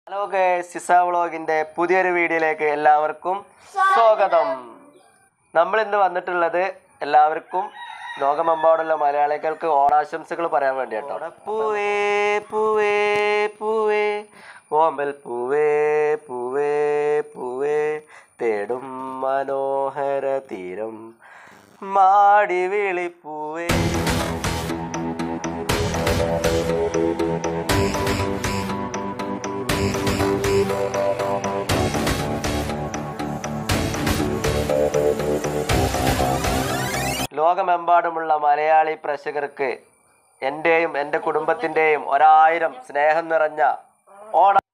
hello Ciza വ്ളോഗിന്റെ പുതിയൊരു വീഡിയോയിലേക്ക് എല്ലാവർക്കും സ്വാഗതം നമ്മൾ ഇന്ന് വന്നിട്ടുള്ളത് എല്ലാവർക്കും ലോകമെമ്പാടുള്ള മലയാളികൾക്ക് ഓണാശംസകൾ പറയാൻ വേണ്ടി കേട്ടോ പൂവേ പൂവേ പൂവേ ഓമ്പൽ പൂവേ പൂവേ പൂവേ തേടും മനോഹര തീരം മാടി വിളിപ്പൂവേ ലോകമെമ്പാടുമുള്ള മലയാളി പ്രേക്ഷകർക്ക് എൻ്റെയും എൻ്റെ കുടുംബത്തിൻ്റെയും ഒരായിരം സ്നേഹം നിറഞ്ഞ ഓണ